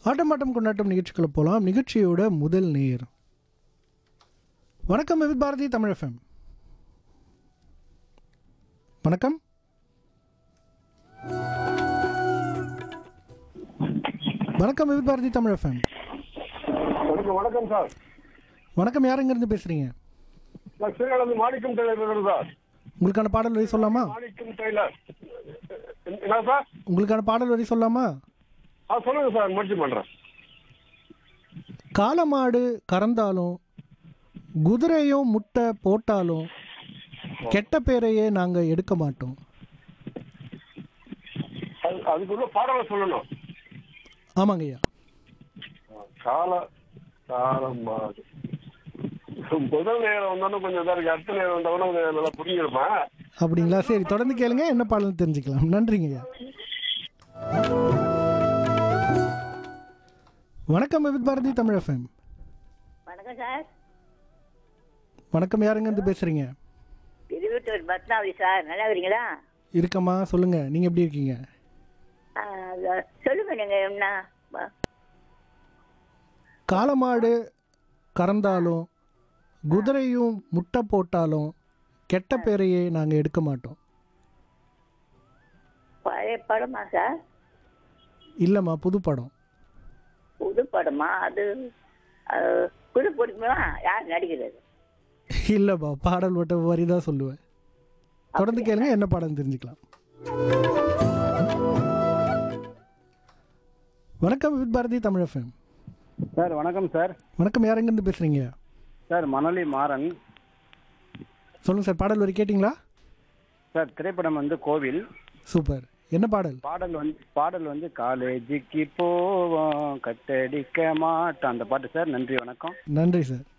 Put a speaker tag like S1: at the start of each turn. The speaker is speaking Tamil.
S1: ஆட்டம் ஆட்டம் கொண்டாட்டம் நிகழ்ச்சிக்குள்ள போகலாம் நிகழ்ச்சியோட முதல் நேர் வணக்கம் வித் பாரதி தமிழ் எஃப்எம் வணக்கம் வணக்கம் வித் பாரதி தமிழ் எஃப்எம்
S2: வணக்கம் வணக்கம் சார்
S1: வணக்கம் யாருங்கிருந்து பேசுறீங்க
S2: நான் ஸ்ரீகாந்த் மாணிக்கம் டெய்லர் இருக்கிறேன் சார்
S1: உங்களுக்கான பாடல் வரி சொல்லலாமா
S2: மாணிக்கம் டெய்லர் என்ன சார்
S1: உங்களுக்கான பாடல் வரி சொல்லலாமா
S2: ஆ சொல்லுங்க சார் முயற்சி பண்றேன்
S1: காளமாடு கறந்தாலும் குதிரையும் முட்டை போட்டாலும் கெட்ட பேரையே நாங்கள் எடுக்க மாட்டோம்
S2: அது அதுக்குள்ள பாடலை சொல்லணும்
S1: ஆமாங்க ஐயா
S2: கால காலம் மாடு முதல் நேரம் வந்தாலும் கொஞ்சம் இதாக இருக்கு அடுத்த நேரம் வந்தவொடனே கொஞ்சம் நல்லா புரிஞ்சிருப்பேன்
S1: அப்படிங்களா சரி தொடர்ந்து கேளுங்க என்ன பாடல் தெரிஞ்சுக்கலாம் நன்றிங்க ஐயா வணக்கம் வித் பாரதி தமிழ் எஃப்எம்
S3: வணக்கம் சார்
S1: வணக்கம் யாருங்கேருந்து பேசுகிறீங்க
S3: திருவட்டூர் பத்மாவதி சார் நல்லா இருக்கிறீங்களா
S1: இருக்கம்மா சொல்லுங்கள் நீங்கள் எப்படி இருக்கீங்க
S3: ஆ, அத- சொல்லுங்க நீங்க என்ன வ-
S1: காளமாடு கறந்தாலும் குதிரையும் முட்டை போட்டாலும் கெட்ட பேரையே நாங்கள் எடுக்க மாட்டோம்
S3: பழைய படமா சார்
S1: இல்லைம்மா புது படம்
S3: புது படமா அது அது புது பிடிக்குமா யார் நடிக்கிறது
S1: இல்லைப்பா பாடல் மட்டும் வரி தான் சொல்லுவேன் தொடர்ந்து கேளுங்க என்ன பாடல் தெரிஞ்சுக்கலாம் வணக்கம் with Bharathi Tamil FM
S4: sir வணக்கம் சார்
S1: வணக்கம் யாரெங்கேருந்து பேசுகிறீங்க
S4: சார் மணலி மாறன்
S1: சொல்லுங்கள் சார் பாடல் வரி கேட்டிங்களா
S4: சார் திரைப்படம் வந்து கோவில்
S1: சூப்பர் என்ன பாடல்
S4: பாடல் வந்து பாடல் வந்து காலேஜுக்கு போவோம் கட்டடிக்க மாட்டோம் அந்த பாட்டு சார் நன்றி வணக்கம்
S1: நன்றி சார்